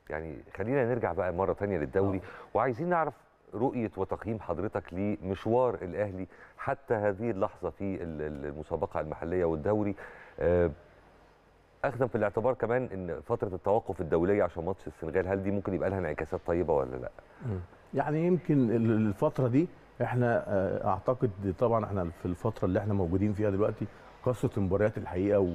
يعني خلينا نرجع بقى مره تانية للدوري وعايزين نعرف رؤيه وتقييم حضرتك لمشوار الاهلي حتى هذه اللحظه في ال- ال- المسابقه المحليه والدوري آه، اخذا في الاعتبار كمان ان فتره التوقف الدوليه عشان ماتش السنغال هل دي ممكن يبقى لها انعكاسات طيبه ولا لا؟ يعني يمكن ال- الفترة دي احنا آه، اعتقد طبعا احنا في الفترة اللي احنا موجودين فيها دلوقتي قصة المباريات الحقيقة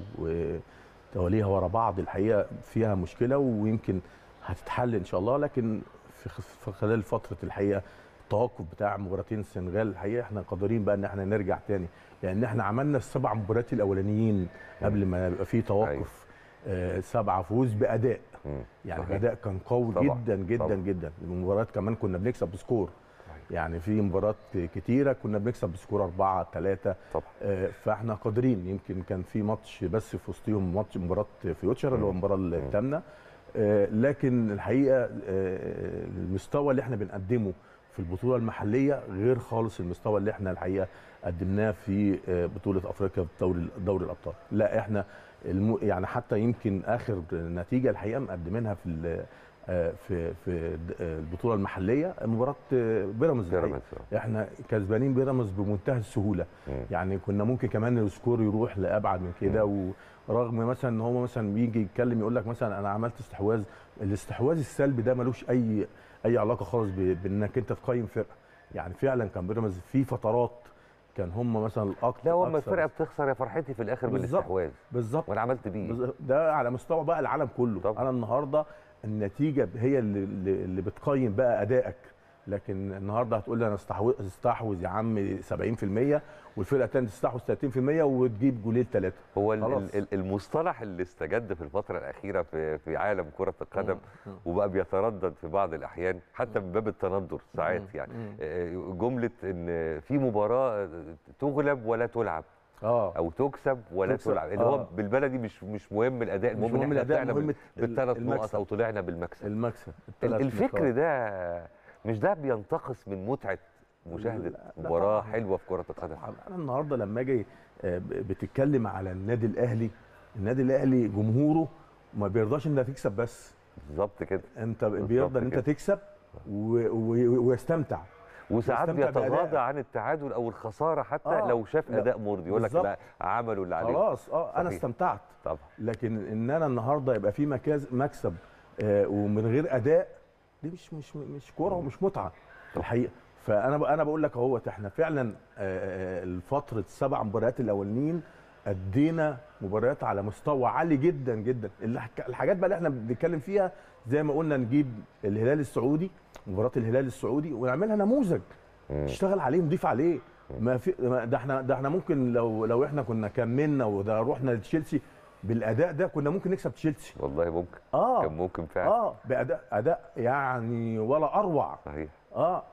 وتواليها ورا بعض الحقيقة فيها مشكلة ويمكن هتتحل ان شاء الله لكن في خ- في خلال فترة الحقيقة التوقف بتاع مباراتين السنغال الحقيقة احنا قادرين بقى ان احنا نرجع تاني لان احنا عملنا السبع مباريات الاولانيين قبل ما يبقى في توقف آه، سبعة فوز بأداء مم. يعني صحيح. الاداء كان قوي طبعاً، جدا جدا طبعاً. جدا المباريات كمان كنا بنكسب بسكور يعني في مباريات كتيره كنا بنكسب بسكور 4 3 طبعا فاحنا قادرين يمكن كان في ماتش بس في وسطهم ماتش مباراه فيوتشر اللي هو المباراه الثامنه آه، لكن الحقيقه آه، المستوى اللي احنا بنقدمه في البطوله المحليه غير خالص المستوى اللي احنا الحقيقه قدمناه في آه، بطوله افريقيا في دوري دوري الابطال لا احنا الم... يعني حتى يمكن اخر نتيجه الحقيقه مقدمينها في ال- آه، في في د- آه، البطوله المحليه مباراه آه، بيراميدز الحقيقة. بيراميدز آه. احنا كسبانين بيراميدز بمنتهى السهوله مم. يعني كنا ممكن كمان السكور يروح لابعد من كده ورغم مثلا ان هو مثلا بيجي يتكلم يقول لك مثلا انا عملت استحواذ الاستحواذ السلبي ده ملوش اي اي علاقه خالص ب- بانك انت تقيم فرقه يعني فعلا كان بيراميدز في فترات كان هم مثلا الاكتر لا هو اما أكثر- الفرقه بتخسر يا فرحتي في الاخر بالظبط. بالاستحواذ بالظبط وانا عملت بيه بز- ده على مستوى بقى العالم كله طبعا. طبعا. انا النهارده النتيجه هي اللي, اللي اللي بتقيم بقى ادائك لكن النهارده هتقول لي انا استحوذ استحوذ يا عم 70% والفرقه الثانيه تستحوذ 30% وتجيب جولين ثلاثه هو ال- خلاص. ال- المصطلح اللي استجد في الفترة الأخيرة في في عالم كرة القدم وبقى بيتردد في بعض الأحيان حتى من باب التندر ساعات يعني آه، جملة إن في مباراة تغلب ولا تلعب اه أو تكسب ولا تكسب، تلعب اللي هو آه. بالبلدي مش مش مهم الأداء مش المهم إن مهم إحنا الأداء، طلعنا مهم بال- ال- بالثلاث نقط المكسب. أو طلعنا بالمكسب المكسب ال- الثلاث الفكر نقاط. ده مش ده بينتقص من متعة مشاهدة لا، لا مباراة طبعاً. حلوة في كرة القدم طبعاً انا النهارده لما اجي آه، ب- بتتكلم على النادي الاهلي النادي الاهلي جمهوره ما بيرضاش انك تكسب بس بالظبط كده انت بالظبط بيرضى ان انت كده. تكسب و... و... ويستمتع وساعات يستمتع بيتغاضى بأدائك. عن التعادل او الخساره حتى آه، لو شاف لا، اداء مرضي يقول لك بالظبط. لا عملوا اللي عليه خلاص اه انا صحيح. استمتعت طبعا لكن ان انا النهارده يبقى في مكاز مكسب آه ومن غير اداء دي مش مش مش كوره ومش متعه الحقيقه فانا ب- انا بقول لك اهوت احنا فعلا آه، الفتره السبع مباريات الاولانيين ادينا مباريات على مستوى عالي جدا جدا الح- الحاجات بقى اللي احنا بنتكلم فيها زي ما قلنا نجيب الهلال السعودي مباراه الهلال السعودي ونعملها نموذج مم. نشتغل عليه نضيف عليه ما في ما- ده احنا ده احنا ممكن لو لو احنا كنا كملنا وده رحنا لتشيلسي بالاداء ده كنا ممكن نكسب تشيلسي والله ممكن اه كان ممكن فعلا اه باداء اداء يعني ولا اروع صحيح اه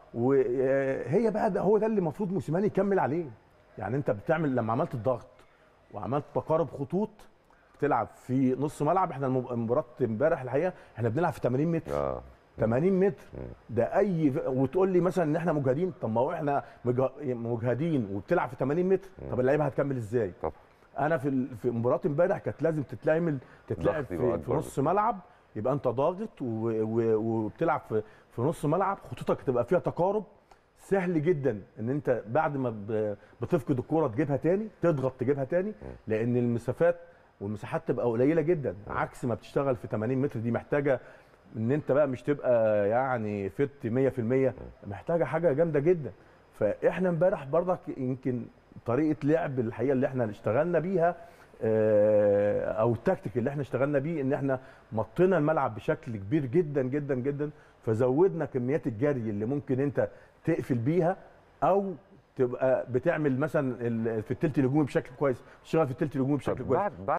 وهي بقى ده هو ده اللي المفروض موسيماني يكمل عليه يعني انت بتعمل لما عملت الضغط وعملت تقارب خطوط بتلعب في نص ملعب احنا المب- المباراه امبارح الحقيقه احنا بنلعب في 80 متر اه 80 متر ده اي وتقول لي مثلا ان احنا مجهدين طب ما هو احنا مجه- مجهدين وبتلعب في 80 متر طب اللعيبه هتكمل ازاي طبعا انا في ال- في مباراه امبارح كانت لازم تتعمل تتلعب ضغط يبقى في, في أكبر. نص ملعب يبقى انت ضاغط و- و- وبتلعب في في نص ملعب خطوطك تبقى فيها تقارب سهل جدا ان انت بعد ما ب- بتفقد الكوره تجيبها تاني تضغط تجيبها تاني لان المسافات والمساحات تبقى قليله جدا عكس ما بتشتغل في 80 متر دي محتاجه ان انت بقى مش تبقى يعني فت 100% محتاجه حاجه جامده جدا فاحنا امبارح برضك يمكن طريقه لعب الحقيقه اللي احنا اشتغلنا بيها آه، او التكتيك اللي احنا اشتغلنا بيه ان احنا مطينا الملعب بشكل كبير جدا جدا جدا فزودنا كميات الجري اللي ممكن انت تقفل بيها او تبقى بتعمل مثلا ال- في التلت الهجومي بشكل كويس تشتغل في التلت الهجومي بشكل طب كويس بعد بعد